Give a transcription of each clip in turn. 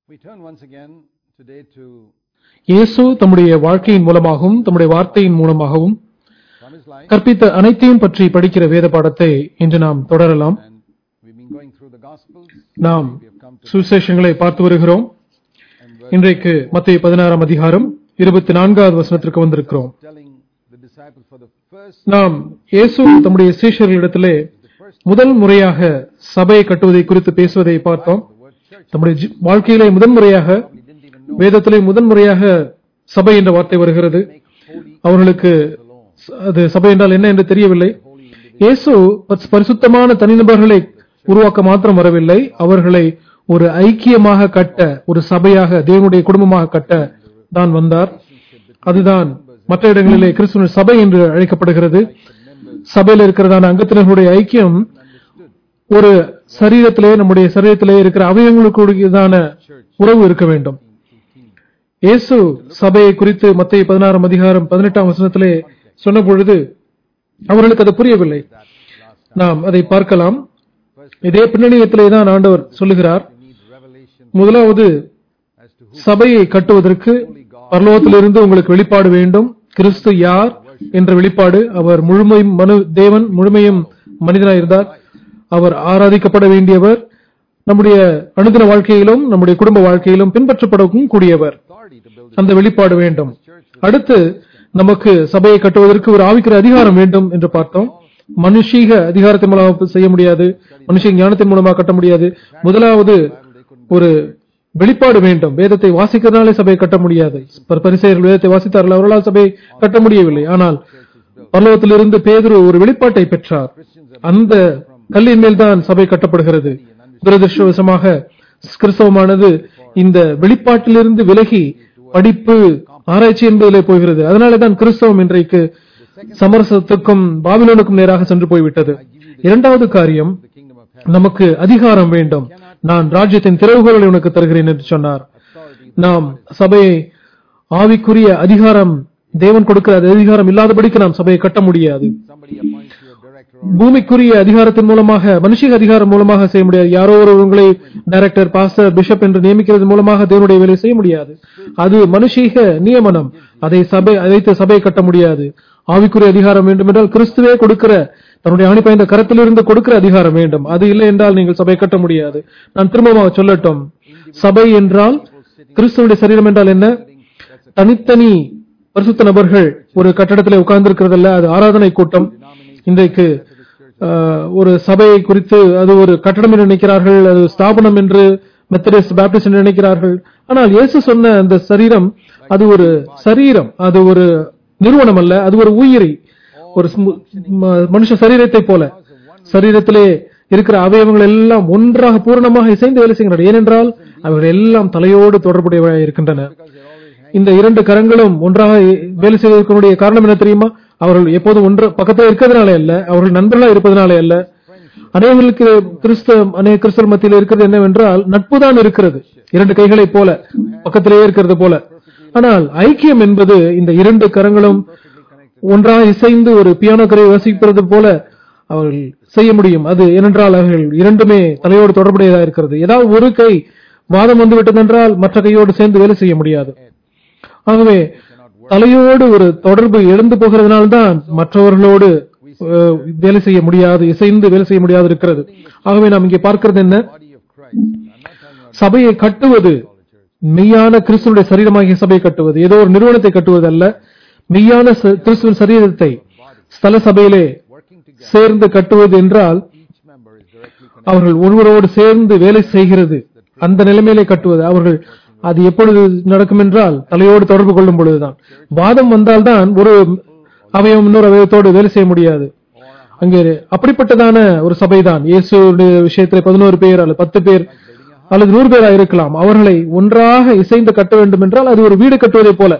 We turn once again today to இயேசு தம்முடைய வாழ்க்கையின் மூலமாகவும் தம்முடைய வார்த்தையின் மூலமாகவும் from his life, கற்பித்த அனைத்தையும் பற்றி படிக்கிற வேத பாடத்தை இன்று நாம் தொடரலாம் and we've been going through the Gospels. நாம் We have come to சுவிசேஷங்களை பார்த்து வருகிறோம் and verse இன்றைக்கு மத்திய பதினாறாம் அதிகாரம் இருபத்தி நான்காவது வசனத்திற்கு வந்திருக்கிறோம் telling the disciples for the first, நாம் இயேசு தம்முடைய சீஷர்களிடத்திலே the first முதல் முறையாக சபையை கட்டுவதை குறித்து பேசுவதை பார்த்தோம் the word church. தம்முடைய ஜி- வாழ்க்கையிலே முதன்முறையாக We didn't even know வேதத்திலே முதன்முறையாக சபை என்ற வார்த்தை வருகிறது make holy அவர்களுக்கு alone, ச- அது சபை என்றால் என்ன என்று தெரியவில்லை holy individual. இயேசு பரிசு- பரிசுத்தமான தனிநபர்களை உருவாக்க மாத்திரம் வரவில்லை அவர்களை ஒரு ஐக்கியமாக கட்ட ஒரு சபையாக தேவனுடைய குடும்பமாக கட்ட தான் வந்தார் அதுதான் மற்ற இடங்களிலே கிறிஸ்துவ சபை என்று அழைக்கப்படுகிறது சபையில் இருக்கிறதான அங்கத்தினர்களுடைய ஐக்கியம் ஒரு சரீரத்திலே நம்முடைய சரீரத்திலே இருக்கிற அவயவங்களுக்குரியதான உறவு இருக்க வேண்டும் இயேசு சபையை குறித்து மத்திய பதினாறாம் அதிகாரம் பதினெட்டாம் வசனத்திலே சொன்ன பொழுது அவர்களுக்கு அது புரியவில்லை நாம் அதை பார்க்கலாம் இதே பின்னணியத்திலே தான் ஆண்டவர் சொல்லுகிறார் You need revelation முதலாவது as to who சபையை கட்டுவதற்கு பரலோகத்திலிருந்து உங்களுக்கு வெளிப்பாடு வேண்டும் கிறிஸ்து யார் என்ற வெளிப்பாடு அவர் முழுமையும் மனு தேவன் முழுமையும் மனிதனாய் இருந்தார் அவர் ஆராதிக்கப்பட வேண்டியவர் நம்முடைய அனுதின வாழ்க்கையிலும் நம்முடைய குடும்ப வாழ்க்கையிலும் பின்பற்றப்படவும் கூடியவர் authority to build அந்த வெளிப்பாடு வேண்டும் அடுத்து நமக்கு சபையை கட்டுவதற்கு ஒரு ஆவிக்கிற அதிகாரம் வேண்டும் என்று பார்த்தோம் மனுஷீக அதிகாரத்தின் மூலமாக செய்ய முடியாது மனுஷ ஞானத்தின் மூலமாக கட்ட முடியாது முதலாவது ஒரு வெளிப்பாடு வேண்டும் வேதத்தை வாசிக்கிறதுனாலே சபையை கட்ட முடியாது பரி- பரிசேயர்கள் வேதத்தை வாசித்தார்கள் அவர்களால் சபையை கட்ட முடியவில்லை ஆனால் பரலோகத்திலிருந்து பேதுரு ஒரு வெளிப்பாட்டை பெற்றார் அந்த கல்லின் மேல் தான் சபை கட்டப்படுகிறது துரதிருஷ்டவசமாக கிறிஸ்தவமானது இந்த வெளிப்பாட்டிலிருந்து விலகி படிப்பு ஆராய்ச்சி என்பதிலே போகிறது அதனாலே தான் கிறிஸ்தவம் இன்றைக்கு சமரசத்துக்கும் பாபிலோனுக்கும் நேராக சென்று போய்விட்டது இரண்டாவது காரியம் the kingdom of heaven. நமக்கு அதிகாரம் வேண்டும் நான் ராஜ்யத்தின் திறவுகோலை உனக்கு தருகிறேன் என்று சொன்னார் நாம் சபையை ஆவிக்குரிய அதிகாரம் தேவன் கொடுக்கிற அந்த அதிகாரம் இல்லாதபடிக்கு நாம் சபையை கட்ட முடியாது Somebody appoints you a director or பூமிக்குரிய அதிகாரத்தின் மூலமாக மனுஷிக அதிகாரம் மூலமாக செய்ய முடியாது யாரோ ஒரு உங்களை டைரக்டர் பாஸ்டர் பிஷப் என்று நியமிக்கிறது மூலமாக தேவனுடைய வேலை செய்ய முடியாது அது மனுஷீக நியமனம் அதை சபை அழைத்து சபையை கட்ட முடியாது ஆவிக்குரிய அதிகாரம் வேண்டும் என்றால் கிறிஸ்துவே கொடுக்கிற தன்னுடைய ஆணி பாய்ந்த கரத்திலிருந்து கொடுக்கிற அதிகாரம் வேண்டும் அது இல்லை என்றால் நீங்கள் சபை கட்ட முடியாது நான் திரும்பமாக சொல்லட்டும் சபை என்றால் கிறிஸ்துவனுடைய சரீரம் என்றால் என்ன தனித்தனி பரிசுத்த நபர்கள் ஒரு கட்டடத்தில் உட்கார்ந்து இருக்கிறதல்ல அது ஆராதனை கூட்டம் இன்றைக்கு ஆஹ், ஒரு சபையை குறித்து அது ஒரு கட்டடம் என்று நினைக்கிறார்கள் அது ஸ்தாபனம் என்று மெத்தடிஸ்ட் பேப்டிஸ்ட் என்று நினைக்கிறார்கள் ஆனால் இயேசு சொன்ன அந்த சரீரம் அது ஒரு சரீரம் அது ஒரு நிறுவனம் அல்ல அது ஒரு உயிரி ஒரு ஸ்மு- ம- மனுஷ சரீரத்தை போல சரீரத்திலே இருக்கிற அவயவங்கள் எல்லாம் ஒன்றாக பூரணமாக இசைந்து வேலை செய்கின்றன ஏனென்றால் அவைகள் எல்லாம் தலையோடு தொடர்புடையவையாக இருக்கின்றன இந்த இரண்டு கரங்களும் ஒன்றாக வேலை செய்வதற்குடைய காரணம் என்ன தெரியுமா அவர்கள் எப்போதும் ஒன்று பக்கத்தில் இருக்கிறதுனால அல்ல அவர்கள் நண்பர்களாக இருப்பதனாலே அல்ல அநேகர்களுக்கு கிறிஸ்தவ அநேக கிறிஸ்தவ மத்தியில் இருக்கிறது என்னவென்றால் நட்பு தான் இருக்கிறது இரண்டு கைகளைப் போல பக்கத்திலேயே இருக்கிறது போல ஆனால் ஐக்கியம் என்பது இந்த இரண்டு கரங்களும் ஒன்றாக இசைந்து ஒரு பியானோ கரை வாசிப்பது போல அவர்கள் செய்ய முடியும் அது ஏனென்றால் அவர்கள் இரண்டுமே தலையோடு தொடர்புடையதாக இருக்கிறது ஏதாவது ஒரு கை வாதம் வந்து விட்டதென்றால் மற்ற கையோடு சேர்ந்து வேலை செய்ய முடியாது ஆகவே தலையோடு ஒரு தொடர்பு எழுந்து போகிறதுனால்தான் மற்றவர்களோடு அஹ், வேலை செய்ய முடியாது இசைந்து வேலை செய்ய முடியாது இருக்கிறது ஆகவே நாம் இங்கே பார்க்கிறது என்ன body of Christ. I'm not talking about சபையை கட்டுவது மெய்யான கிறிஸ்துவனுடைய சரீரமாகிய சபையை கட்டுவது ஏதோ ஒரு நிறுவனத்தை கட்டுவது அல்ல மெய்யான ச- கிறிஸ்துவின் சரீரத்தை ஸ்தல சபையிலே working together. சேர்ந்து கட்டுவது என்றால் Each member is directly connected. அவர்கள் ஒருவரோடு சேர்ந்து வேலை செய்கிறது அந்த நிலைமையிலே கட்டுவது அவர்கள் அது எப்பொழுது நடக்கும் என்றால் தலையோடு தொடர்பு கொள்ளும் பொழுதுதான் வாதம் வந்தால்தான் ஒரு அவயவம் இன்னொரு அவயவத்தோடு வேலை செய்ய முடியாது அங்கே அப்படிப்பட்டதான ஒரு சபைதான் இயேசுடைய விஷயத்தில் பதினோரு பேர் அல்லது பத்து பேர் அல்லது நூறு பேரா இருக்கலாம் அவர்களை ஒன்றாக இசைந்து கட்ட வேண்டும் என்றால் அது ஒரு வீடு கட்டுவதைப் போல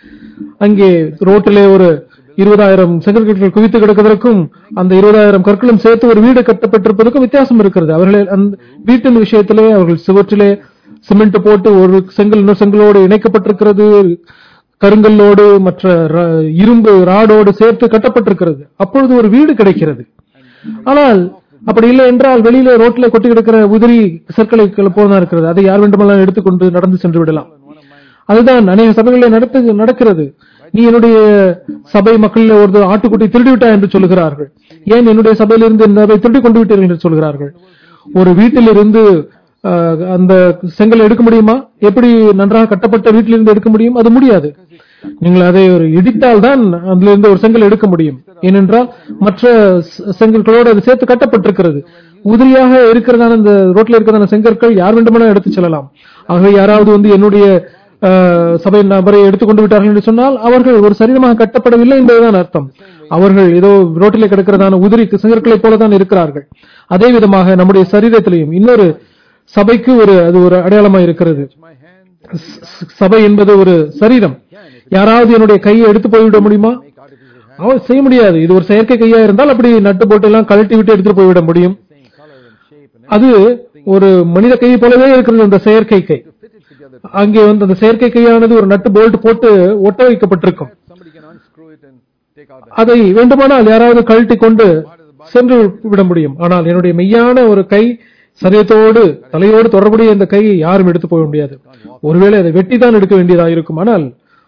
அங்கே ரோட்டிலே ஒரு இருபதாயிரம் செங்கற்கள் குவித்து கிடக்கிறதுக்கும் அந்த இருபதாயிரம் கற்களும் சேர்த்து ஒரு வீடு கட்டப்பட்டிருப்பதற்கும் வித்தியாசம் இருக்கிறது அவர்கள் அந்த வீட்டின் விஷயத்திலே அவர்கள் சுவற்றிலே சிமெண்ட் போட்டு ஒரு செங்கல் இன்னொரு செங்கலோடு இணைக்கப்பட்டிருக்கிறது கருங்கல்லோடு மற்ற ர- இரும்பு ராடோடு சேர்த்து கட்டப்பட்டிருக்கிறது அப்பொழுது ஒரு வீடு கிடைக்கிறது ஆனால் அப்படி இல்லை என்றால் வெளியில ரோட்ல கொட்டி கிடக்கிற உதிரி சர்க்கலை போலதான் இருக்கிறது அதை யார் வேண்டுமெல்லாம் எடுத்துக்கொண்டு நடந்து சென்று விடலாம் அதுதான் அநேக சபைகளில் நடத்து நடக்கிறது நீ என்னுடைய சபை மக்களில் ஒரு ஆட்டுக்குட்டி திருடி விட்டா என்று சொல்லுகிறார்கள் ஏன் என்னுடைய சபையிலிருந்து இந்த சபை திருடி கொண்டு விட்டீர்கள் என்று சொல்கிறார்கள் ஒரு வீட்டிலிருந்து அஹ், அந்த செங்கலை எடுக்க முடியுமா எப்படி நன்றாக கட்டப்பட்ட வீட்டிலிருந்து எடுக்க முடியும் அது முடியாது நீங்கள் அதை ஒரு இடித்தால் தான் அதிலிருந்து ஒரு செங்கல் எடுக்க முடியும் ஏனென்றால் மற்ற செ- செங்கல்களோடு அது சேர்த்து கட்டப்பட்டிருக்கிறது உதிரியாக இருக்கிறதான இந்த ரோட்ல இருக்கிறதான செங்கற்கள் யார் வேண்டுமானாலும் எடுத்து செல்லலாம் ஆகவே யாராவது வந்து என்னுடைய அஹ், சபை நபரை எடுத்துக்கொண்டு விட்டார்கள் என்று சொன்னால் அவர்கள் ஒரு சரீரமாக கட்டப்படவில்லை என்பதுதான் அர்த்தம் அவர்கள் ஏதோ ரோட்டிலே கிடக்கிறதான உதிரி செங்கற்களைப் போலதான் இருக்கிறார்கள் அதே விதமாக நம்முடைய சரீரத்திலையும் இன்னொரு சபைக்கு ஒரு அது ஒரு அடையாளமா இருக்கிறது my hand, ச- சபை என்பது ஒரு சரீரம் யாராவது என்னுடைய கையை எடுத்து போய்விட முடியுமா make artificial hand, அவன் செய்ய முடியாது இது ஒரு செயற்கை கையா இருந்தால் அப்படி நட்டு போட்டு எல்லாம் கழட்டி விட்டு எடுத்துட்டு போய்விட முடியும் same color and shape and அது ஒரு மனித கையை போலவே இருக்கிறது அந்த செயற்கை கை everything. Fit it together. அங்கே வந்து அந்த செயற்கை கையானது ஒரு நட்டு போல்ட் போட்டு ஒட்ட வைக்கப்பட்டிருக்கும் Somebody can unscrew it and take out the அதை வேண்டுமானால் யாராவது கழட்டி கொண்டு சென்று விட முடியும் ஆனால் என்னுடைய மெய்யான ஒரு கை சரீரத்தோடு தலையோடு தொடர்புடைய இந்த கையை யாரும் எடுத்து போக முடியாது ஒருவேளை அதை வெட்டி தான் எடுக்க வேண்டியதாக இருக்கும் ஆனால்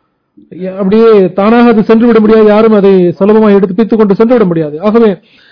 ய- அப்படியே தானாக அது சென்று விட முடியாது யாரும் அதை சுலபமாக எடுத்து பித்துக் கொண்டு சென்று விட முடியாது ஆகவே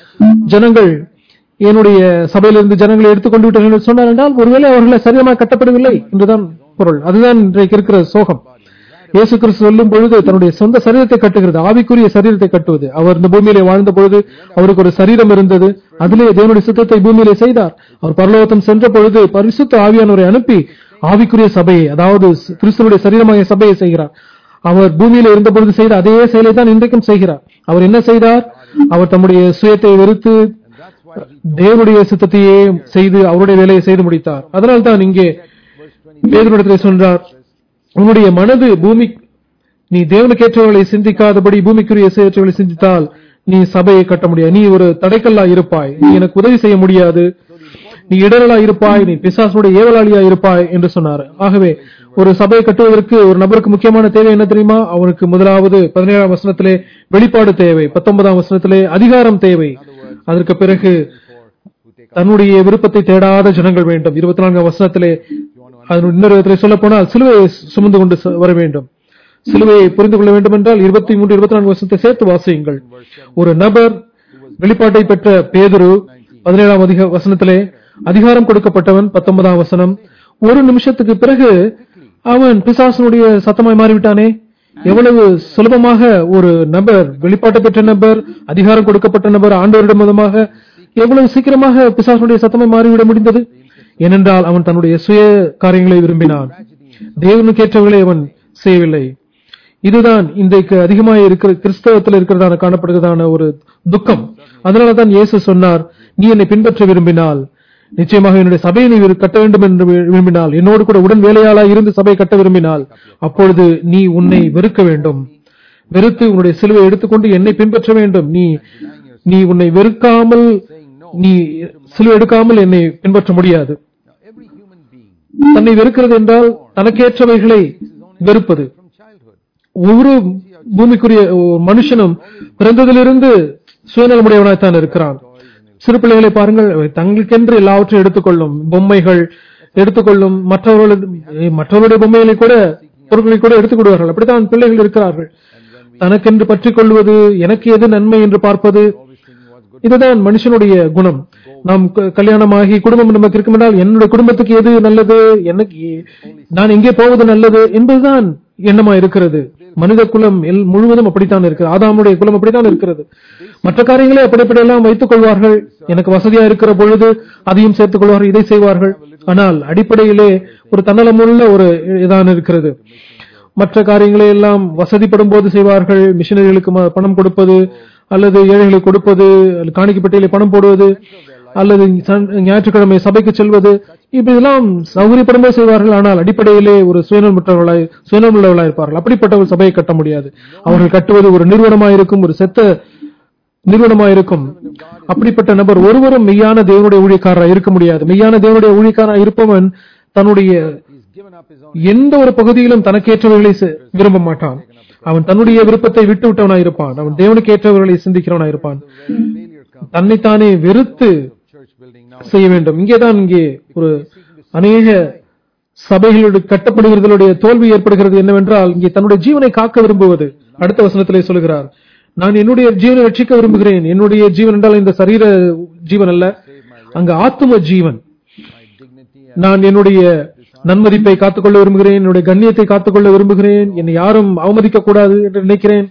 ஜனங்கள் என்னுடைய சபையிலிருந்து ஜனங்களை எடுத்துக்கொண்டு விட்டார்கள் என்று சொன்னார் என்றால் ஒருவேளை அவர்களை சரியாக கட்டப்படவில்லை என்றுதான் பொருள் அதுதான் இன்றைக்கு இருக்கிற சோகம் இயேசு கிறிஸ்து சொல்லும் பொழுது தன்னுடைய சொந்த சரீரத்தை கட்டுகிறது ஆவிக்குரிய சரீரத்தை கட்டுவது அவர் இந்த பூமியிலே வாழ்ந்த பொழுது அவருக்கு ஒரு சரீரம் இருந்தது அதிலே தேவனுடைய சுத்தத்தை பூமியிலே செய்தார் அவர் பரலோகத்தம் சென்ற பொழுது பரிசுத்த ஆவியானவரை அனுப்பி ஆவிக்குரிய சபையை அதாவது கிறிஸ்துவனுடைய சரீரமாக சபையை செய்கிறார் அவர் பூமியில இருந்த பொழுது செய்த அதே செயலை தான் இன்றைக்கும் செய்கிறார் அவர் என்ன செய்தார் அவர் தம்முடைய சுயத்தை வெறுத்து And that's why he, தேவனுடைய சித்தத்தையே செய்து அவருடைய வேலையை செய்து முடித்தார் அதனால் தான் இங்கே verse 20, பேதுருடத்திலே சொல்றார் உன்னுடைய மனது பூமி நீ தேவனுக்கேற்றவர்களை சிந்திக்காதபடி பூமிக்குரிய செயற்றவர்களை சிந்தித்தால் நீ சபையை கட்ட முடியாது நீ ஒரு தடைக்கல்லா இருப்பாய் நீ எனக்கு உதவி செய்ய முடியாது நீ இடரலா இருப்பாய் நீ பிசாசுடைய ஏவலாளியா இருப்பாய் என்று சொன்னார் ஆகவே ஒரு சபையை கட்டுவதற்கு ஒரு நபருக்கு முக்கியமான தேவை என்ன தெரியுமா அவனுக்கு முதலாவது பதினேழாம் வசனத்திலே வெளிப்பாடு தேவை பத்தொன்பதாம் வசனத்திலே அதிகாரம் தேவை அதற்கு பிறகு who take தன்னுடைய விருப்பத்தை தேடாத ஜனங்கள் வேண்டும் இருபத்தி நான்காம் வசனத்திலே அதனுடைய இன்னொரு விதத்திலே சொல்ல போனால் சிலுவையை சுமந்து கொண்டு ச- வர வேண்டும் சிலுவையை புரிந்து கொள்ள வேண்டும் என்றால் இருபத்தி மூன்று இருபத்தி நான்கு வசனத்தை சேர்த்து வாசியுங்கள் ஒரு நபர் வெளிப்பாட்டை பெற்ற பேதுரு பதினேழாம் அதிக வசனத்திலே அதிகாரம் கொடுக்கப்பட்டவன் பத்தொன்பதாம் வசனம் ஒரு நிமிஷத்துக்கு பிறகு அவன் பிசாசனுடைய சத்தமாய் மாறிவிட்டானே எவ்வளவு சுலபமாக ஒரு நபர் வெளிப்பாட்டை பெற்ற நபர் அதிகாரம் கொடுக்கப்பட்ட நபர் ஆண்டவரிடம் மூலமாக எவ்வளவு சீக்கிரமாக பிசாசனுடைய சத்தமாய் மாறிவிட முடிந்தது ஏனென்றால் அவன் தன்னுடைய சுய காரியங்களை விரும்பினான் தேவனுக்கேற்றவர்களை அவன் செய்யவில்லை இதுதான் இன்றைக்கு அதிகமாக இருக்கிற கிறிஸ்தவத்தில் இருக்கிறதான காணப்படுகிறதான ஒரு துக்கம் அதனால தான் இயேசு சொன்னார் நீ என்னை பின்பற்ற விரும்பினால் நிச்சயமாக என்னுடைய சபையை நீ விரு- கட்ட வேண்டும் என்று வி- விரும்பினால் என்னோடு கூட உடன் வேலையாளா இருந்து சபையை கட்ட விரும்பினால் அப்பொழுது நீ உன்னை வெறுக்க வேண்டும் வெறுத்து உன்னுடைய சிலுவை எடுத்துக்கொண்டு என்னை பின்பற்ற வேண்டும் நீ நீ உன்னை வெறுக்காமல் நீ சிலுவை எடுக்காமல் என்னை பின்பற்ற முடியாது Now, every human being தன்னை வெறுக்கிறது என்றால் தனக்கேற்றவைகளை வெறுப்பது from childhood, ஒவ்வொரு பூமிக்குரிய ஒரு மனுஷனும் பிறந்ததிலிருந்து சுயநலமுடையவனாய்த்தான் இருக்கிறான் சிறு பிள்ளைகளை பாருங்கள் அவை தங்களுக்கென்று எல்லாவற்றையும் எடுத்துக்கொள்ளும் பொம்மைகள் எடுத்துக்கொள்ளும் மற்றவர்களது மற்றவருடைய பொம்மைகளை கூட பொருட்களை கூட எடுத்துக் கொள்வார்கள் அப்படித்தான் பிள்ளைகள் இருக்கிறார்கள் தனக்கென்று பற்றிக் கொள்வது எனக்கு எது நன்மை என்று பார்ப்பது always thinking what's good. இதுதான் மனுஷனுடைய குணம் நாம் க- கல்யாணமாகி குடும்பம் நமக்கு இருக்கும் என்றால் என்னுடைய குடும்பத்துக்கு எது நல்லது எனக்கு எ- நான் எங்கே போவது நல்லது என்பதுதான் எண்ணமா இருக்கிறது மனித குலம் எல் முழுவதும் அப்படித்தான் இருக்கிறது ஆதாமுடைய குலம் அப்படித்தான் இருக்கிறது மற்ற காரியங்களே அப்படிப்படியெல்லாம் வைத்துக் கொள்வார்கள் எனக்கு வசதியா இருக்கிற பொழுது அதையும் சேர்த்துக் கொள்வார்கள் இதை செய்வார்கள் ஆனால் அடிப்படையிலே ஒரு தன்னலமுள்ள ஒரு இதான் இருக்கிறது மற்ற காரியங்களை எல்லாம் வசதிப்படும் போது செய்வார்கள் மிஷினரிகளுக்கு ம- பணம் கொடுப்பது அல்லது ஏழைகளுக்கு கொடுப்பது அல்லது காணிக்கப்பட்டியலை பணம் போடுவது அல்லது சன்- ஞாயிற்றுக்கிழமை சபைக்கு செல்வது இப்படியெல்லாம் சௌகரியப்படும் போது செய்வார்கள் ஆனால் அடிப்படையிலே ஒரு சுயநலமற்றவர்களாய் சுயநலமுள்ளவர்களாய் இருப்பார்கள் அப்படிப்பட்ட ஒரு சபையை கட்ட முடியாது அவர்கள் கட்டுவது ஒரு நிறுவனமாயிருக்கும் ஒரு செத்த நிறுவனமாயிருக்கும் அப்படிப்பட்ட நபர் ஒருவரும் மெய்யான தேவனுடைய ஊழியக்காரராக இருக்க முடியாது மெய்யான தேவனுடைய ஊழியக்காரராக இருப்பவன் தன்னுடைய He's given up his own. எந்த ஒரு பகுதியிலும் தனக்கேற்றவர்களை செ- விரும்ப மாட்டான் அவன் தன்னுடைய விருப்பத்தை விட்டு விட்டவனாயிருப்பான் அவன் தேவனுக்கு ஏற்றவர்களை சிந்திக்கிறவனாயிருப்பான் Failure comes. தன்னைத்தானே வெறுத்து செய்ய வேண்டும் இங்கேதான் இங்கே ஒரு அநேக சபைகளுடைய கட்டப்படுகிறதுடைய தோல்வி ஏற்படுகிறது என்னவென்றால் இங்கே தன்னுடைய ஜீவனை காக்க விரும்புவது அடுத்த வசனத்திலே சொல்கிறார் நான் என்னுடைய ஜீவனை ரட்சிக்க விரும்புகிறேன் என்னுடைய ஜீவன் என்றால் இந்த சரீர ஜீவன் அல்ல அங்க ஆத்தும ஜீவன் my dignity நான் என்னுடைய நன்மதிப்பை காத்துக்கொள்ள விரும்புகிறேன் என்னுடைய கண்ணியத்தை காத்துக்கொள்ள விரும்புகிறேன் என்னை யாரும் அவமதிக்க கூடாது என்று நினைக்கிறேன்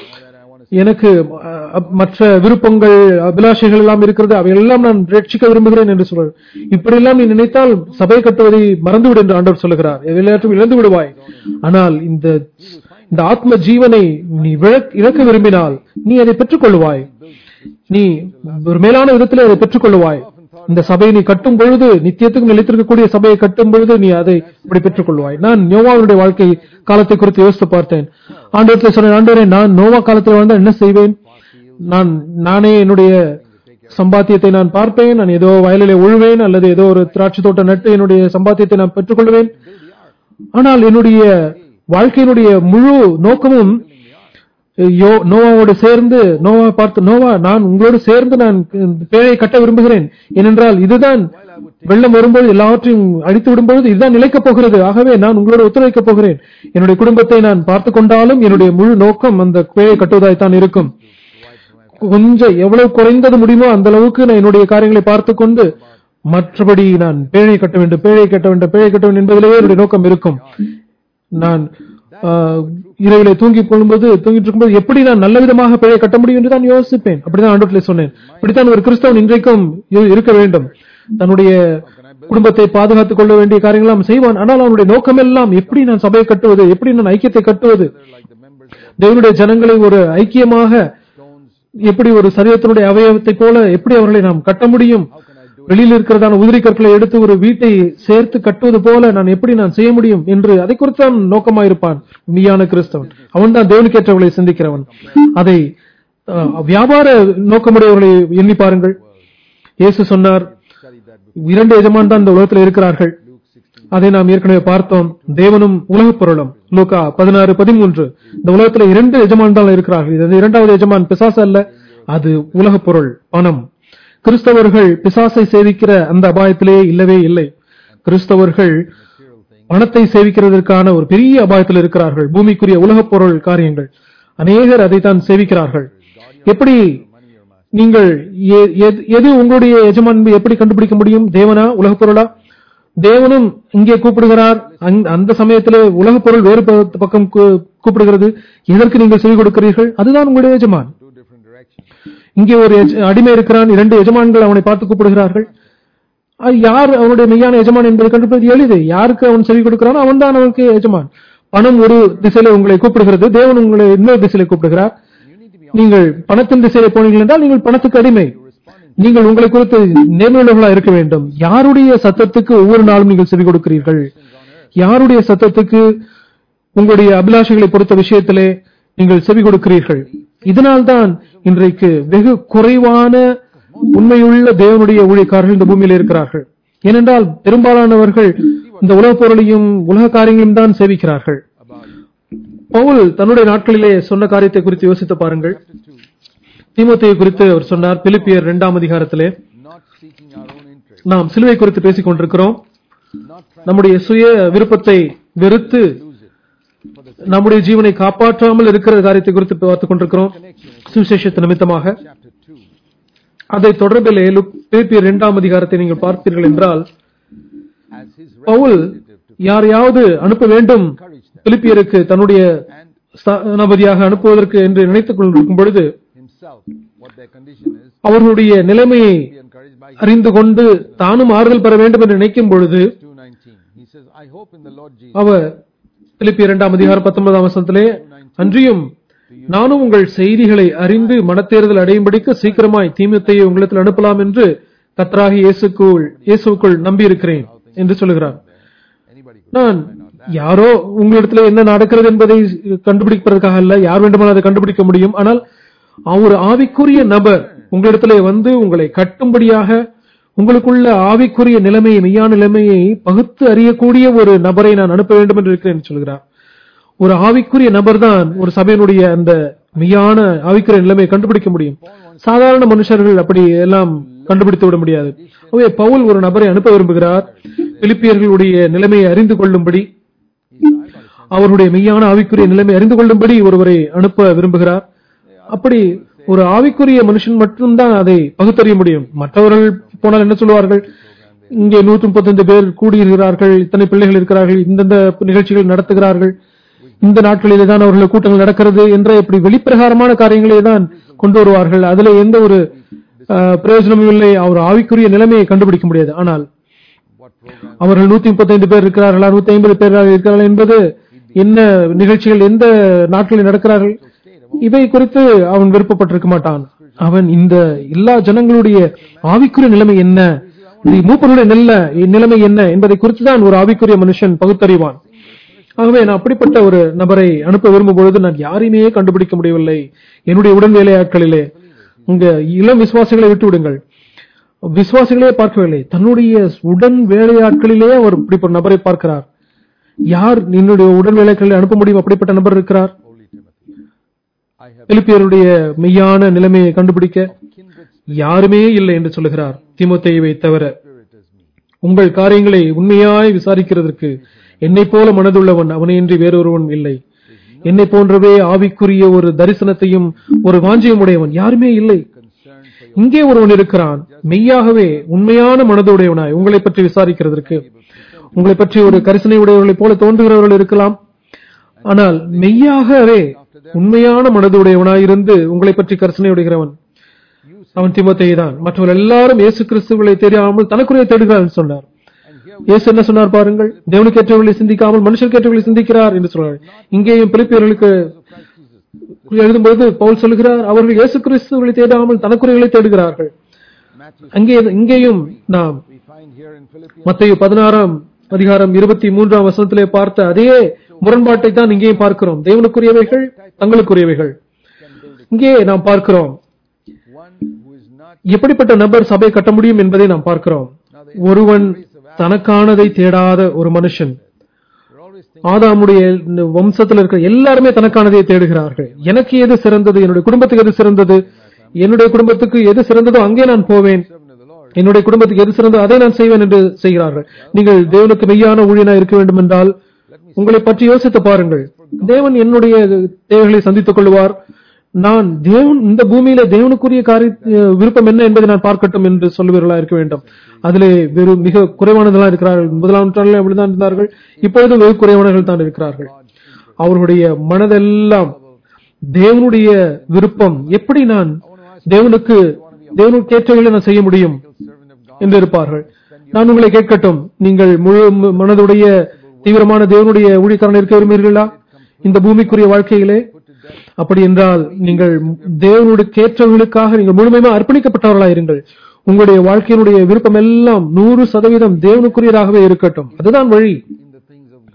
எனக்கு அஹ், மற்ற விருப்பங்கள் அபிலாஷைகள் எல்லாம் இருக்கிறது அவையெல்லாம் நான் ரட்சிக்க விரும்புகிறேன் என்று சொல்றார் இப்படியெல்லாம் நீ நினைத்தால் சபை கட்டுவதை மறந்துவிடு என்று ஆண்டவர் சொல்லுகிறார் எல்லாற்றும் இழந்து விடுவாய் ஆனால் இந்த இந்த ஆத்ம ஜீவனை நீ விழ- இழக்க விரும்பினால் நீ அதை பெற்றுக்கொள்வாய் நீ ஒரு மேலான விதத்தில் அதை பெற்றுக்கொள்வாய் இந்த சபையை நீ கட்டும் பொழுது நித்தியத்துக்கும் நிலைத்திருக்கக்கூடிய சபையை கட்டும் பொழுது நீ அதை இப்படி பெற்றுக்கொள்வாய் நான் நோவாவுடைய வாழ்க்கை காலத்தை குறித்து யோசித்து பார்த்தேன் ஆண்டவரத்தில் சொன்னேன் ஆண்டவரே நான் நோவா காலத்தில் வாழ்ந்தால் என்ன செய்வேன் நான் நானே என்னுடைய சம்பாத்தியத்தை நான் பார்ப்பேன் நான் ஏதோ வயலிலே உழுவேன் அல்லது ஏதோ ஒரு திராட்சை தோட்டம் நட்டு என்னுடைய சம்பாத்தியத்தை நான் பெற்றுக்கொள்வேன் ஆனால் என்னுடைய வாழ்க்கையினுடைய முழு நோக்கமும் யோ நோவாவோடு சேர்ந்து நோவா பார்த்து நோவா நான் உங்களோடு சேர்ந்து நான் பேழையை கட்ட விரும்புகிறேன் ஏனென்றால் இதுதான் வெள்ளம் வரும்போது எல்லாவற்றையும் அழித்து விடும்பொழுது இதுதான் நிலைக்கப் போகிறது ஆகவே நான் உங்களோடு ஒத்துழைக்கப் போகிறேன் என்னுடைய குடும்பத்தை நான் பார்த்து கொண்டாலும் என்னுடைய முழு நோக்கம் அந்த பேழையை கட்டுவதாய்த்தான் இருக்கும் கொஞ்சம் எவ்வளவு குறைந்தது முடியுமோ அந்த அளவுக்கு நான் என்னுடைய காரியங்களை பார்த்து கொண்டு மற்றபடி நான் பேழை கட்ட வேண்டும் பேழை கட்ட வேண்டும் பேழை கட்ட வேண்டும் என்பதிலேயே என்னுடைய நோக்கம் இருக்கும் நான் ஆஹ், இரவிலே தூங்கிக் கொள்ளும்போது தூங்கிட்டு இருக்கும்போது எப்படி நான் நல்ல விதமாக பிழை கட்ட முடியும் என்று தான் யோசிப்பேன் அப்படிதான் ஆண்டோட்டிலே சொன்னேன் இப்படித்தான் ஒரு கிறிஸ்தவன் இன்றைக்கும் இரு- இருக்க வேண்டும் தன்னுடைய குடும்பத்தை பாதுகாத்துக் கொள்ள வேண்டிய காரியங்கள் எல்லாம் செய்வான் ஆனால் அவனுடைய நோக்கம் எல்லாம் எப்படி நான் சபையை கட்டுவது எப்படி நான் ஐக்கியத்தை கட்டுவது like the members of தேவனுடைய ஜனங்களை ஒரு ஐக்கியமாக stones. எப்படி ஒரு சரீரத்தினுடைய அவயவத்தை போல எப்படி அவர்களை நாம் கட்ட முடியும் வெளியில் இருக்கிறதான உதிரி கற்களை எடுத்து ஒரு வீட்டை சேர்த்து கட்டுவது போல நான் எப்படி நான் செய்ய முடியும் என்று அதை குறித்து தான் நோக்கமாயிருப்பான் மெய்யான கிறிஸ்தவன் அவன் தான் தேவனுக்கேற்றவர்களை சிந்திக்கிறவன் அதை அஹ், வியாபார நோக்கமுடையவர்களை எண்ணி பாருங்கள் இயேசு சொன்னார் Study that book. இரண்டு எஜமான் தான் இந்த உலகத்தில் இருக்கிறார்கள் Luke 16. அதை நாம் ஏற்கனவே பார்த்தோம் தேவனும் உலகப் பொருளும் லூக்கா பதினாறு பதிமூன்று இந்த உலகத்துல இரண்டு எஜமான் தான் இருக்கிறார்கள் இது இரண்டாவது எஜமான் பிசாசு அல்ல அது உலகப் பொருள் பணம் கிறிஸ்தவர்கள் பிசாசை சேவிக்கிற அந்த அபாயத்திலே இல்லவே இல்லை கிறிஸ்தவர்கள் பணத்தை சேவிக்கிறதற்கான ஒரு பெரிய அபாயத்தில் இருக்கிறார்கள் பூமிக்குரிய உலகப் பொருள் காரியங்கள் அநேகர் அதைத்தான் சேவிக்கிறார்கள் எப்படி நீங்கள் எ- எது- எது உங்களுடைய எஜமான் என்பதை எப்படி கண்டுபிடிக்க முடியும் தேவனா உலகப் பொருளா தேவனும் இங்கே கூப்பிடுகிறார் அந்த- அந்த சமயத்திலே உலகப் பொருள் வேறு ப- பக்கம் கூ- கூப்பிடுகிறது எதற்கு நீங்கள் செவி கொடுக்கிறீர்கள் அதுதான் உங்களுடைய எஜமான் Two different directions. இங்கே ஒரு எஜ- அடிமை இருக்கிறான் இரண்டு எஜமான்கள் அவனை பார்த்து கூப்பிடுகிறார்கள் அது யார் அவனுடைய மெய்யான எஜமான் என்பதை கண்டுபிடிப்பது எளிது யாருக்கு அவன் செவி கொடுக்கிறானோ அவன் தான் அவனுக்கு எஜமான் பணம் ஒரு திசையில உங்களை கூப்பிடுகிறது தேவன் உங்களை இன்னொரு திசையில கூப்பிடுகிறார் You need to be நீங்கள் பணத்தின் திசையில போனீர்கள் என்றால் நீங்கள் பணத்துக்கு அடிமை நீங்கள் உங்களை குறித்து நேர்மையுள்ளவர்களா இருக்க வேண்டும் யாருடைய சத்தத்துக்கு ஒவ்வொரு நாளும் நீங்கள் செவி கொடுக்கிறீர்கள் யாருடைய சத்தத்துக்கு உங்களுடைய அபிலாஷைகளை பொறுத்த விஷயத்திலே நீங்கள் செவி கொடுக்கிறீர்கள் இதனால்தான் இன்றைக்கு வெகு குறைவான உண்மையுள்ள தேவனுடைய ஊழியக்காரர்கள் இந்த பூமியில் இருக்கிறார்கள் ஏனென்றால் பெரும்பாலானவர்கள் இந்த உலகப் பொருளையும் உலக காரியங்களையும் தான் சேவிக்கிறார்கள் about பவுல் தன்னுடைய நாட்களிலே சொன்ன காரியத்தை குறித்து யோசித்து பாருங்கள் தீமோத்தேயு குறித்து அவர் சொன்னார் பிலிப்பியர் இரண்டாம் அதிகாரத்திலே not seeking our own interest, நாம் சிலுவை குறித்து பேசிக் கொண்டிருக்கிறோம் not trying நம்முடைய சுய விருப்பத்தை வெறுத்து to lose it. For the நம்முடைய ஜீவனை காப்பாற்றாமல் இருக்கிற காரியத்தை குறித்து பார்த்துக் கொண்டிருக்கிறோம் connection is சுவிசேஷத்து நிமித்தமாக chapter 2. அதை தொடர்பிலே லுக்- பிலிப்பியர் இரண்டாம் அதிகாரத்தை நீங்கள் பார்ப்பீர்கள் என்றால் As his Pavul representative to யாரையாவது அனுப்ப வேண்டும் encourage them பிலிப்பியருக்கு தன்னுடைய and ஸ்தானாபதியாக அனுப்புவதற்கு என்று நினைத்துக் கொண்டிருக்கும் பொழுது himself what their condition is, அவர்களுடைய நிலைமையை be encouraged by அறிந்து கொண்டு தானும் ஆறுதல் பெற வேண்டும் என்று நினைக்கும் பொழுது 219. He says, I hope in the Lord Jesus அவர் பிலிப்பியர் இரண்டாம் அதிகாரம் பத்தொன்பதாம் வசனத்திலே அன்றியும் நானும் உங்கள் செய்திகளை அறிந்து மனத்தேறுதல் அடையும்படிக்கு சீக்கிரமாய் தீமத்தையை உங்களிடத்தில் அனுப்பலாம் என்று கத்தராகி இயேசுக்குள் இயேசுக்குள் நம்பியிருக்கிறேன் என்று சொல்லுகிறார் anybody could நான் யாரோ உங்களிடத்துல என்ன நடக்கிறது என்பதை கண்டுபிடிப்பதற்காக அல்ல யார் வேண்டுமானாலும் அதை கண்டுபிடிக்க முடியும் ஆனால் ஒரு ஆவிக்குரிய நபர் உங்களிடத்திலே வந்து உங்களை கட்டும்படியாக உங்களுக்குள்ள ஆவிக்குரிய நிலைமையை மெய்யான நிலைமையை பகுத்து அறியக்கூடிய ஒரு நபரை நான் அனுப்ப வேண்டும் என்று இருக்கிறேன் என்று சொல்கிறார் ஒரு ஆவிக்குரிய நபர் தான் ஒரு சபையினுடைய அந்த மெய்யான ஆவிக்குரிய நிலைமையை கண்டுபிடிக்க முடியும் சாதாரண மனுஷர்கள் அப்படி எல்லாம் கண்டுபிடித்து விட முடியாது ஆகவே பவுல் ஒரு நபரை அனுப்ப விரும்புகிறார் பிலிப்பியர்களுடைய நிலைமையை அறிந்து கொள்ளும்படி அவருடைய மெய்யான ஆவிக்குரிய நிலைமை அறிந்து கொள்ளும்படி ஒருவரை அனுப்ப விரும்புகிறார் அப்படி ஒரு ஆவிக்குரிய மனுஷன் மட்டும்தான் அதை பகுத்தறிய முடியும் மற்றவர்கள் போனால் என்ன சொல்லுவார்கள் இங்கே நூற்றி முப்பத்தைந்து பேர் கூடியிருக்கிறார்கள் இத்தனை பிள்ளைகள் இருக்கிறார்கள் இந்தந்த நிகழ்ச்சிகள் நடத்துகிறார்கள் இந்த நாட்களிலே தான் அவர்கள் கூட்டங்கள் நடக்கிறது என்ற இப்படி வெளிப்பிரகாரமான காரியங்களை தான் கொண்டு வருவார்கள் அதுல எந்த ஒரு அஹ், பிரயோஜனமும் இல்லை அவர் ஆவிக்குரிய நிலைமையை கண்டுபிடிக்க முடியாது ஆனால் What program? அவர்கள் நூத்தி முப்பத்தைந்து பேர் இருக்கிறார்களா நூத்தி ஐம்பது பேர் இருக்கிறார்கள் என்பது என்ன நிகழ்ச்சிகள் எந்த நாட்களில் நடக்கிறார்கள் இவை குறித்து அவன் விருப்பப்பட்டிருக்க மாட்டான் அவன் இந்த எல்லா ஜனங்களுடைய ஆவிக்குரிய நிலைமை என்ன இந்த மூப்பனுடைய நல்ல நிலைமை என்ன என்பதை குறித்து தான் ஒரு ஆவிக்குரிய மனுஷன் பகுத்தறிவான் ஆகவே நான் அப்படிப்பட்ட ஒரு நபரை அனுப்ப விரும்பும் பொழுது நான் யாரையுமே கண்டுபிடிக்க முடியவில்லை என்னுடைய உடன் வேலையாட்களிலே உங்க இளம் விசுவாசிகளை விட்டு விடுங்கள் விசுவாசிகளே பார்க்கவில்லை தன்னுடைய உடன் வேலையாட்களிலே அவர் இப்படிப்பட்ட நபரை பார்க்கிறார் யார் என்னுடைய உடன் வேலைகளை அனுப்ப முடியும் அப்படிப்பட்ட நபர் இருக்கிறார் Holy Timothy. I have பிலிப்பியருடைய மெய்யான நிலைமையை கண்டுபிடிக்க kindred யாருமே இல்லை என்று சொல்லுகிறார் தீமோத்தேயுவை தவிர spirit as me. உங்கள் காரியங்களை உண்மையாய் விசாரிக்கிறதற்கு என்னை போல மனதுள்ளவன் அவனையின்றி வேறொருவன் இல்லை என்னை போன்றவே ஆவிக்குரிய ஒரு தரிசனத்தையும் ஒரு வாஞ்சியம் உடையவன் யாருமே இல்லை Concerned for your இங்கே ஒருவன் இருக்கிறான் மெய்யாகவே உண்மையான மனதுடையவனாய் உங்களை பற்றி விசாரிக்கிறதற்கு உங்களை பற்றி ஒரு கரிசனை உடையவர்களைப் போல தோன்றுகிறவர்கள் இருக்கலாம் ஆனால் மெய்யாகவே உண்மையான மனதுடையவனாய் இருந்து உங்களை பற்றி கரிசனை உடைகிறவன் you அவன் திமுத்தையை தான் மற்றவர்கள் எல்லாரும் இயேசு கிறிஸ்துவை தெரியாமல் தனக்குரிய தேடுகிறார் என்று சொன்னார் and here இயேசு என்ன சொன்னார் பாருங்கள் தேவனுக்கு ஏற்றவர்களை சிந்திக்காமல் மனுஷருக்கு ஏற்றவர்களை சிந்திக்கிறார் என்று சொல்றார் இங்கேயும் பிலிப்பியர்களுக்கு Christ Jesus. எழுதும்போது பவுல் சொல்லுகிறார் அவர்கள் இயேசு கிறிஸ்துவை தேடாமல் தனக்குரியவர்களை தேடுகிறார்கள் Matthew அங்கே இங்கேயும் நாம் we find here in Philippians மத்திய பதினாறாம் அதிகாரம் இருபத்தி மூன்றாம் வசனத்திலே பார்த்த அதே முரண்பாட்டை தான் இங்கேயும் பார்க்கிறோம் தேவனுக்குரியவைகள் தங்களுக்குரியவைகள் can build இங்கே நாம் பார்க்கிறோம் one who is not எப்படிப்பட்ட நபர் சபை கட்ட முடியும் என்பதை நாம் பார்க்கிறோம் ஒருவன் தனக்கானதை தேடாத ஒரு மனுஷன் we're always thinking ஆதாமுடைய இந்த வம்சத்தில் இருக்கிற எல்லாருமே தனக்கானதை தேடுகிறார்கள் எனக்கு எது சிறந்தது என்னுடைய குடும்பத்துக்கு எது சிறந்தது என்னுடைய குடும்பத்துக்கு எது சிறந்ததோ அங்கே நான் போவேன் servant of the Lord என்னுடைய குடும்பத்துக்கு எது சிறந்தோ அதை நான் செய்வேன் என்று செய்கிறார்கள் நீங்கள் தேவனுக்கு மெய்யான ஊழியனா இருக்க வேண்டும் என்றால் உங்களை பற்றி யோசித்து பாருங்கள் தேவன் என்னுடைய தேவைகளை சந்தித்துக் கொள்வார் நான் தேவன் இந்த பூமியில தேவனுக்குரிய காரிய அஹ், விருப்பம் என்ன என்பதை நான் பார்க்கட்டும் என்று சொல்லுவீர்களா இருக்க வேண்டும் அதிலே வெறும் மிக குறைவானதெல்லாம் இருக்கிறார்கள் முதலாம் நூற்றாண்டில் அப்படிதான் இருந்தார்கள் இப்பொழுதும் வெகு குறைவானவர்கள் தான் இருக்கிறார்கள் அவர்களுடைய மனதெல்லாம் தேவனுடைய விருப்பம் எப்படி நான் தேவனுக்கு தேவனுக்கு ஏற்றவர்களை நான் செய்ய முடியும் servant of God என்று இருப்பார்கள் நான் உங்களை கேட்கட்டும் நீங்கள் முழு ம- மனதுடைய தீவிரமான தேவனுடைய ஊழியக்காரன் இருக்க விரும்புகிறீர்களா இந்த பூமிக்குரிய வாழ்க்கையிலே அப்படி என்றால் நீங்கள் தேவனுடைய கேற்றவர்களுக்காக நீங்கள் முழுமையாக அர்ப்பணிக்கப்பட்டவர்களாக இருங்கள் உங்களுடைய வாழ்க்கையினுடைய விருப்பம் எல்லாம் நூறு சதவீதம் தேவனுக்குரியதாகவே இருக்கட்டும் அதுதான் வழி in the things of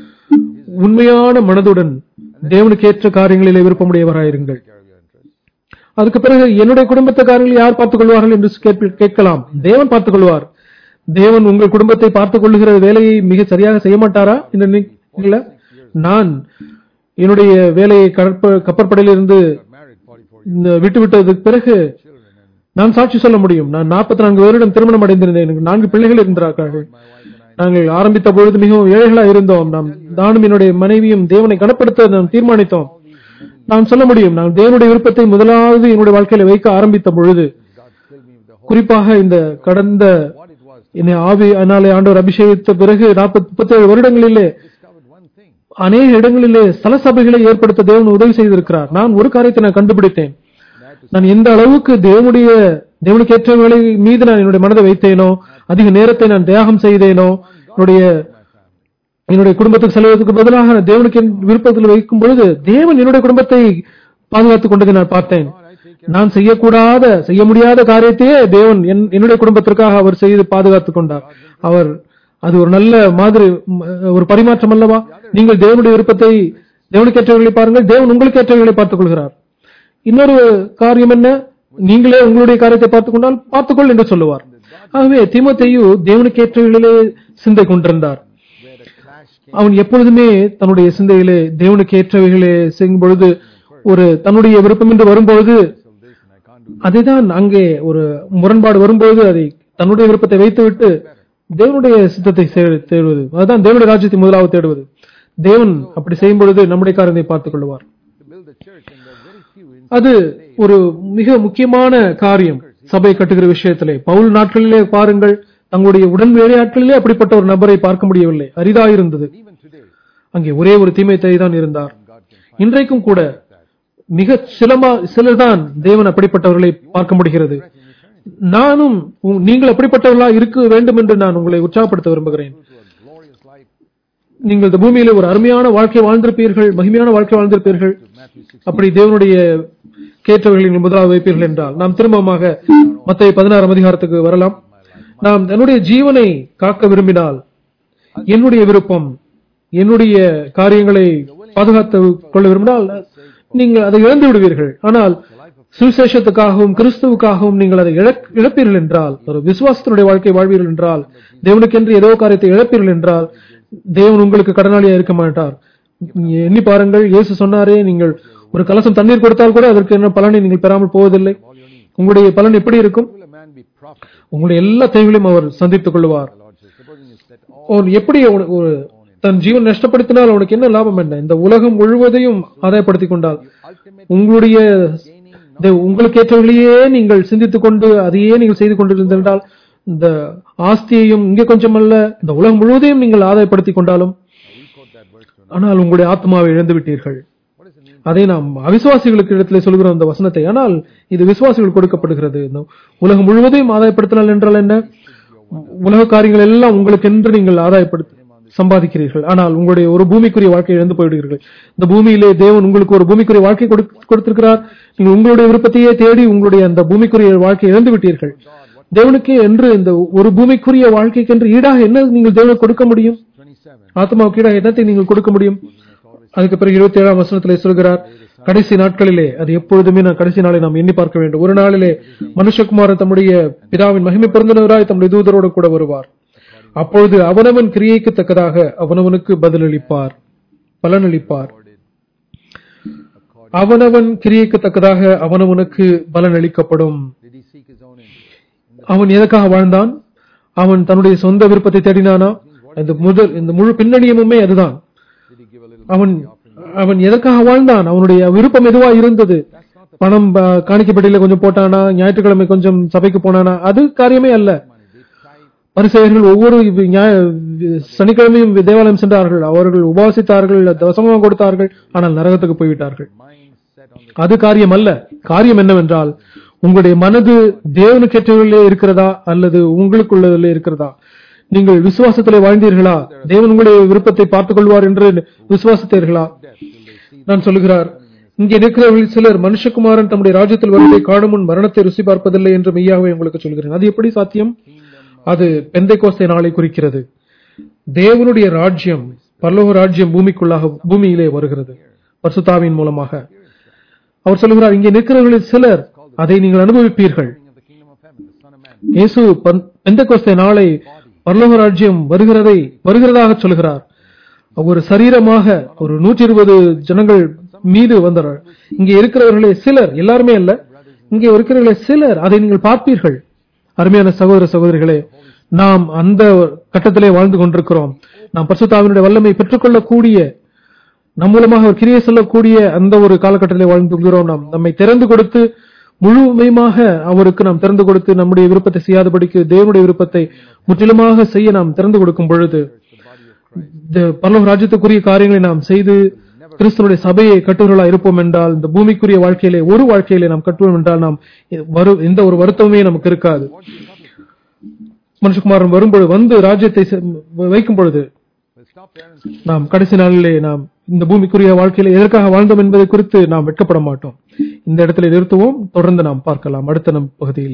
God உண்மையான மனதுடன் தேவனுக்கு ஏற்ற காரியங்களிலே விருப்பமுடையவராயிருங்கள் care of your interests அதுக்கு பிறகு என்னுடைய குடும்பத்தை காரியங்களை யார் பார்த்துக் கொள்வார்கள் என்று கேட்பி- கேட்கலாம் தேவன் பார்த்துக் கொள்வார் தேவன் உங்கள் குடும்பத்தை பார்த்துக் கொள்ளுகிற வேலையை மிக சரியாக செய்ய மாட்டாரா என்று நினைக்கிறீங்களா? நான் என்னுடைய வேலையை கடற்ப கப்பற்படையிலிருந்து got married 44 years இந்த விட்டு விட்டதுக்கு பிறகு children and நான் சாட்சி சொல்ல முடியும் நான் 44 நான்கு வருடம் திருமணம் அடைந்திருந்தேன் எனக்கு நான்கு பிள்ளைகள் இருந்தார்கள் my wife and I நாங்கள் ஆரம்பித்த பொழுது மிகவும் ஏழைகளா இருந்தோம் நாம் நானும் என்னுடைய மனைவியும் தேவனை கனப்படுத்த நாம் தீர்மானித்தோம் நான் சொல்ல முடியும் நான் தேவனுடைய விருப்பத்தை முதலாவது என்னுடைய வாழ்க்கையில வைக்க ஆரம்பித்த பொழுது God filled me with the Holy குறிப்பாக இந்த கடந்த what it was என்னை ஆவி அதனாலே ஆண்டவர் அபிஷேகித்த பிறகு நாற்பத்தி முப்பத்தேழு வருடங்களிலே discovered one thing அநேக இடங்களிலே ஸ்தல சபைகளை ஏற்படுத்த தேவன் உதவி செய்திருக்கிறார் நான் ஒரு காரியத்தை நான் கண்டுபிடித்தேன் நான் எந்த அளவுக்கு தேவனுடைய தேவனுக்கு ஏற்றவர்களை மீது நான் என்னுடைய மனதை வைத்தேனோ அதிக நேரத்தை நான் தியாகம் செய்தேனோ என்னுடைய என்னுடைய குடும்பத்துக்கு செலவதற்கு பதிலாக நான் தேவனுக்கு என் விருப்பத்தில் வைக்கும் பொழுது தேவன் என்னுடைய குடும்பத்தை பாதுகாத்துக் கொண்டதை நான் பார்த்தேன் God I take நான் செய்யக்கூடாத செய்ய முடியாத காரியத்தையே தேவன் என்- என்னுடைய குடும்பத்திற்காக அவர் செய்து பாதுகாத்துக் கொண்டார் அவர் அது ஒரு நல்ல மாதிரி ம், ஒரு பரிமாற்றம் அல்லவா நீங்கள் தேவனுடைய விருப்பத்தை தேவனுக்கு ஏற்றவர்களை பாருங்கள் தேவன் உங்களுக்கு ஏற்றவர்களை பார்த்துக் கொள்கிறார் இன்னொரு காரியம் என்ன நீங்களே உங்களுடைய காரியத்தை பார்த்துக் கொண்டால் பார்த்துக்கொள் என்று சொல்லுவார் ஆகவே தீமோத்தேயு தேவனுக்கு ஏற்றவர்களிலே சிந்தை கொண்டிருந்தார் where the clash came அவன் எப்பொழுதுமே தன்னுடைய சிந்தையிலே தேவனுக்கு ஏற்றவைகளே செய்யும் பொழுது ஒரு தன்னுடைய விருப்பம் என்று வரும்பொழுது till this and I can't அதைதான் அங்கே ஒரு முரண்பாடு வரும்போது அதை தன்னுடைய விருப்பத்தை வைத்துவிட்டு தேவனுடைய சித்தத்தை சே- தேடுவது அதுதான் தேவனுடைய ராஜ்யத்தை முதலாவது தேடுவது தேவன் அப்படி செய்யும் பொழுது நம்முடைய காரியத்தை பார்த்துக் கொள்வார் to build the church and there are very few in அது ஒரு மிக முக்கியமான காரியம் சபை கட்டுகிற விஷயத்திலே பவுல் நாட்களிலே பாருங்கள் தங்களுடைய உடன் வேலையாட்களிலே அப்படிப்பட்ட ஒரு நபரை பார்க்க முடியவில்லை அரிதாயிருந்தது even today அங்கே ஒரே ஒரு தீமை தான் இருந்தார் God can இன்றைக்கும் கூட மிக சிலமா சிலர்தான் தேவன் அப்படிப்பட்டவர்களை பார்க்க முடிகிறது நானும் உ- நீங்கள் அப்படிப்பட்டவர்களா இருக்க வேண்டும் என்று நான் உங்களை உற்சாகப்படுத்த விரும்புகிறேன் to a glorious life நீங்கள் இந்த பூமியிலே ஒரு அருமையான வாழ்க்கை வாழ்ந்திருப்பீர்கள் மகிமையான வாழ்க்கை வாழ்ந்திருப்பீர்கள் Matthew 6 அப்படி தேவனுடைய கேட்டவர்களை நீங்கள் முதலாவது வைப்பீர்கள் என்றால் நாம் திரும்பமாக மத்திய பதினாறாம் அதிகாரத்துக்கு வரலாம் நாம் என்னுடைய ஜீவனை காக்க விரும்பினால் என்னுடைய விருப்பம் என்னுடைய காரியங்களை பாதுகாத்து கொள்ள விரும்பினால் நீங்கள் அதை இழந்து விடுவீர்கள் ஆனால் சுவிசேஷத்துக்காகவும் கிறிஸ்துவுக்காகவும் நீங்கள் அதை இழக்- இழப்பீர்கள் என்றால் ஒரு விசுவாசத்தினுடைய வாழ்க்கை வாழ்வீர்கள் என்றால் தேவனுக்கென்று ஏதோ காரியத்தை இழப்பீர்கள் என்றால் தேவன் உங்களுக்கு கடனாளியா இருக்க மாட்டார் நீங்க எண்ணி பாருங்கள் இயேசு சொன்னாரே நீங்கள் ஒரு கலசம் தண்ணீர் கொடுத்தால் கூட அதற்கு என்ன பலனை நீங்கள் பெறாமல் போவதில்லை உங்களுடைய பலன் எப்படி இருக்கும் will a man be profitable உங்களுடைய எல்லா தேவைகளையும் அவர் சந்தித்துக் கொள்வார் the Lord says supposing you set all அவன் எப்படி அவனு- ஒரு தன் ஜீவன் நஷ்டப்படுத்தினால் அவனுக்கு என்ன லாபம் என்ன இந்த உலகம் முழுவதையும் ஆதாயப்படுத்திக் கொண்டால் ultimate உங்களுடைய gaining இந்த உங்களுக்கு ஏற்றவர்களையே நீங்கள் சிந்தித்துக் கொண்டு அதையே நீங்கள் செய்து கொண்டிருந்தால் இந்த ஆஸ்தியையும் இங்கே கொஞ்சம் அல்ல இந்த உலகம் முழுவதையும் நீங்கள் ஆதாயப்படுத்திக் கொண்டாலும் we quote that verse to ஆனால் உங்களுடைய ஆத்மாவை இழந்து விட்டீர்கள் what does it mean அதை நாம் அவிசுவாசிகளுக்கு இடத்திலே சொல்கிறோம் அந்த வசனத்தை ஆனால் இது விசுவாசிகள் கொடுக்கப்படுகிறது இந்த உலகம் முழுவதையும் ஆதாயப்படுத்தினால் என்றால் என்ன உலக காரியங்கள் எல்லாம் உங்களுக்கு என்று நீங்கள் ஆதாயப்படுத்த சம்பாதிக்கிறீர்கள் ஆனால் உங்களுடைய ஒரு பூமிக்குரிய வாழ்க்கையை இழந்து போய்விடுகிறீர்கள் இந்த பூமியிலே தேவன் உங்களுக்கு ஒரு பூமிக்குரிய வாழ்க்கை கொடுக்க- கொடுத்திருக்கிறார் நீங்கள் உங்களுடைய விருப்பத்தையே தேடி உங்களுடைய அந்த பூமிக்குரிய வாழ்க்கையை இழந்து விட்டீர்கள் தேவனுக்கு என்று இந்த ஒரு பூமிக்குரிய வாழ்க்கைக்கென்று ஈடாக என்ன நீங்கள் தேவனுக்கு கொடுக்க முடியும் 27 ஆத்மாவுக்கு ஈடாக என்னத்தை நீங்கள் கொடுக்க முடியும் அதுக்கு பிறகு இருபத்தி ஏழாம் வசனத்திலே சொல்கிறார் கடைசி நாட்களிலே அது எப்பொழுதுமே நான் கடைசி நாளை நாம் எண்ணி பார்க்க வேண்டும் ஒரு நாளிலே மனுஷகுமாரன் தம்முடைய பிதாவின் மகிமை பிறந்தனவராய் தம்முடைய தூதரோடு கூட வருவார் அப்பொழுது அவனவன் கிரியைக்கு தக்கதாக அவனவனுக்கு பதிலளிப்பார் பலனளிப்பார் அவனவன் கிரியைக்கு தக்கதாக அவனவனுக்கு பலனளிக்கப்படும் did he seek his own interest அவன் எதற்காக வாழ்ந்தான் அவன் தன்னுடைய சொந்த விருப்பத்தை தேடினானா இந்த முதல் இந்த முழு பின்னணியமுமே அதுதான் did he give a little அவன் அவன் எதற்காக வாழ்ந்தான் அவனுடைய விருப்பம் எதுவா இருந்தது பணம் ஆ, காணிக்கப்பட்டியில கொஞ்சம் போட்டானா ஞாயிற்றுக்கிழமை கொஞ்சம் சபைக்கு போனானா அது காரியமே அல்ல money they tried பரிசெயர்கள் ஒவ்வொரு வி- ஞாய- சனிக்கிழமையும் தேவாலயம் சென்றார்கள் அவர்கள் உபவாசித்தார்கள் தசமம் கொடுத்தார்கள் ஆனால் நரகத்துக்கு போய்விட்டார்கள் mind set on the அது காரியம் அல்ல காரியம் என்னவென்றால் உங்களுடைய மனது தேவனுக்கேற்றவர்களே இருக்கிறதா அல்லது உங்களுக்குள்ளதிலே இருக்கிறதா நீங்கள் விசுவாசத்திலே வாழ்ந்தீர்களா தேவன் உங்களுடைய விருப்பத்தை பார்த்துக் கொள்வார் என்று விசுவாசித்தீர்களா death will they see நான் சொல்லுகிறார் இங்கே இருக்கிறவர்கள் சிலர் மனுஷகுமாரன் தம்முடைய ராஜ்யத்தில் வருவதை காணும் முன் மரணத்தை ருசி பார்ப்பதில்லை என்று மெய்யாகவே உங்களுக்கு சொல்கிறேன் அது எப்படி சாத்தியம் அது பெந்தை கோஸ்தை நாளை குறிக்கிறது தேவனுடைய ராஜ்யம் பரலோக ராஜ்யம் பூமிக்குள்ளாக பூமியிலே வருகிறது பரிசுத்தாவின் மூலமாக அவர் சொல்லுகிறார் இங்கே நிற்கிறவர்களில் சிலர் அதை நீங்கள் அனுபவிப்பீர்கள் of the kingdom of heaven the son of man இயேசு பெந்த கோஸ்தை நாளை பரலோக ராஜ்யம் வருகிறதை வருகிறதாக சொல்கிறார் ஒரு சரீரமாக ஒரு நூற்றி இருபது ஜனங்கள் மீது வந்தார் இங்கே இருக்கிறவர்களே சிலர் எல்லாருமே அல்ல இங்கே இருக்கிறவர்களே சிலர் அதை நீங்கள் பார்ப்பீர்கள் அருமையான சகோதர சகோதரிகளே நாம் அந்த கட்டத்திலே வாழ்ந்து கொண்டிருக்கிறோம் நாம் பரிசுத்தாவினுடைய வல்லமை பெற்றுக்கொள்ளக்கூடிய நம் மூலமாக ஒரு கிரியை சொல்லக்கூடிய அந்த ஒரு காலகட்டத்திலே வாழ்ந்து கொள்கிறோம் நாம் நம்மை திறந்து கொடுத்து முழுமையாக அவருக்கு நாம் திறந்து கொடுத்து நம்முடைய விருப்பத்தை செய்யாதபடிக்கு தேவனுடைய விருப்பத்தை முற்றிலுமாக செய்ய நாம் திறந்து கொடுக்கும் பொழுது இந்த பரலோக ராஜ்யத்துக்குரிய காரியங்களை நாம் செய்து கிறிஸ்தனுடைய சபையை கட்டுவர்களா இருப்போம் என்றால் இந்த பூமிக்குரிய வாழ்க்கையிலே ஒரு வாழ்க்கையிலே நாம் கட்டுவோம் என்றால் நாம் வரு எந்த ஒரு வருத்தமுமே நமக்கு இருக்காது மனுஷகுமாரன் வரும்பொழுது வந்து ராஜ்யத்தை செ- வைக்கும் பொழுது we'll stop there and continue நாம் கடைசி நாளிலே நாம் இந்த பூமிக்குரிய வாழ்க்கையில எதற்காக வாழ்ந்தோம் என்பதை குறித்து நாம் வெட்கப்பட மாட்டோம் இந்த இடத்துல நிறுத்துவோம் தொடர்ந்து நாம் பார்க்கலாம் அடுத்த நம் பகுதியில்